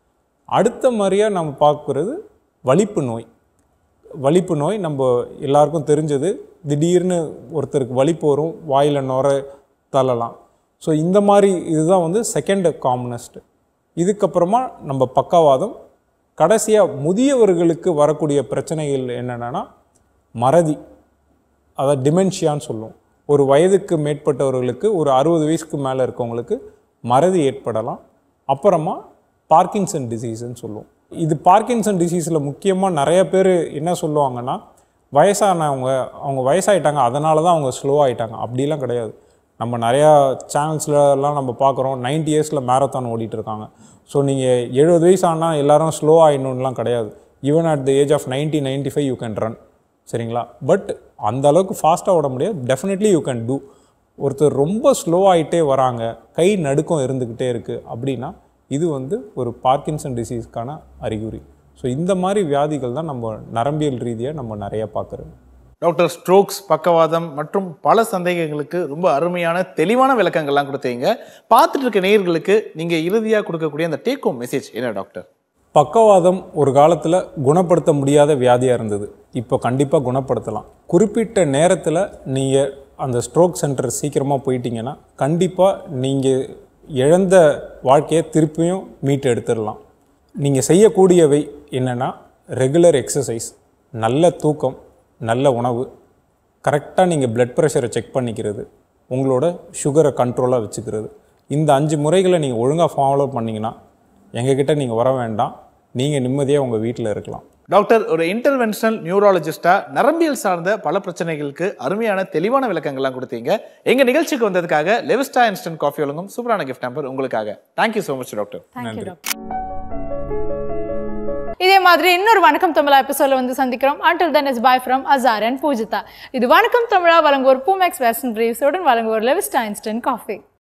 அடுத்த மாதிரியாக நம்ம பார்க்குறது வலிப்பு நோய் வலிப்பு நோய் நம்ம எல்லாருக்கும் தெரிஞ்சது திடீர்னு ஒருத்தருக்கு வலிப்பு வரும் வாயில் நுர தள்ளலாம் ஸோ இந்த மாதிரி இதுதான் வந்து செகண்ட் காமனஸ்ட் இதுக்கப்புறமா நம்ம பக்கவாதம் கடைசியாக முதியவர்களுக்கு வரக்கூடிய பிரச்சனைகள் என்னென்னா மறதி அதாவது டிமென்ஷியான்னு சொல்லுவோம் ஒரு வயதுக்கு மேற்பட்டவர்களுக்கு ஒரு அறுபது வயசுக்கு மேலே இருக்கவங்களுக்கு மறதி ஏற்படலாம் அப்புறமா பார்க்கின்சன் டிசீஸ்ன்னு சொல்லுவோம் இது பார்க்கின்சன் டிசீஸில் முக்கியமாக நிறைய பேர் என்ன சொல்லுவாங்கன்னா வயசானவங்க அவங்க வயசாயிட்டாங்க அதனால தான் அவங்க ஸ்லோ ஆயிட்டாங்க அப்படிலாம் கிடையாது நம்ம நிறையா சேனல்ஸ்லலாம் நம்ம பார்க்குறோம் 90 இயர்ஸில் மேரத்தான் ஓடிட்டு இருக்காங்க ஸோ நீங்கள் எழுபது வயசு ஆனால் எல்லாரும் ஸ்லோ ஆயிடணும்லாம் கிடையாது even at the age of 90 95 five you can run சரிங்களா பட் அந்த அளவுக்கு ஃபாஸ்ட்டாக ஓட முடியாது டெஃபினெட்லி யூ கேன் டூ ஒருத்தர் ரொம்ப ஸ்லோ ஆகிட்டே வராங்க கை நடுக்கம் இருந்துக்கிட்டே இருக்குது அப்படின்னா இது வந்து ஒரு பார்க்கின்சன் டிசீஸ்க்கான அறிகுறி ஸோ இந்த மாதிரி வியாதிகள் தான் நம்ம நரம்பியல் ரீதியாக நம்ம நிறைய பார்க்குறது டாக்டர் ஸ்ட்ரோக்ஸ் பக்கவாதம் மற்றும் பல சந்தேகங்களுக்கு ரொம்ப அருமையான தெளிவான விளக்கங்கள்லாம் கொடுத்தீங்க பார்த்துட்டு இருக்க நேயர்களுக்கு நீங்க இறுதியா கொடுக்கக்கூடிய அந்த டேக் ஹோம் மெசேஜ் என்ன டாக்டர் பக்கவாதம் ஒரு காலத்தில் குணப்படுத்த முடியாத வியாதியாக இருந்தது இப்போ கண்டிப்பாக குணப்படுத்தலாம் குறிப்பிட்ட நேரத்தில் நீங்கள் அந்த ஸ்ட்ரோக் சென்டர் சீக்கிரமாக போயிட்டீங்கன்னா கண்டிப்பாக நீங்கள் இழந்த வாழ்க்கையை திருப்பியும் மீட்டு எடுத்துடலாம் நீங்கள் செய்யக்கூடியவை என்னென்னா ரெகுலர் எக்ஸசைஸ் நல்ல தூக்கம் நல்ல உணவு கரெக்டாக நீங்கள் பிளட் ப்ரெஷரை செக் பண்ணிக்கிறது உங்களோட சுகரை கண்ட்ரோலாக வச்சுக்கிறது இந்த அஞ்சு முறைகளை நீங்கள் ஒழுங்காக ஃபாலோ பண்ணிங்கன்னா எங்ககிட்ட நீங்கள் வர வேண்டாம் நீங்கள் நிம்மதியாக உங்கள் வீட்டில் இருக்கலாம் டாக்டர் ஒரு இன்டர்வென்ஷனல் நியூராலஜிஸ்டா நரம்பியல் சார்ந்த பல பிரச்சனைகளுக்கு அருமையான தெளிவான விளக்கங்கள்லாம் கொடுத்தீங்க எங்க நிகழ்ச்சிக்கு வந்ததுக்காக லெவிஸ்டா இன்ஸ்டன்ட் காஃபி வழங்கும் சூப்பரான கிஃப்ட் நம்பர் உங்களுக்காக thank you so much doctor thank you doctor இதே மாதிரி இன்னொரு வணக்கம் தமிழா எபிசோட வந்து சந்திக்கிறோம் until then is bye from Azhar and Poojitha இது வணக்கம் தமிழா வழங்குவோர் பூமேக்ஸ் வெஸ்டர்ன் பிரீவ்ஸுடன் வழங்குவோர் லெவிஸ்டா இன்ஸ்டன்ட் காஃபி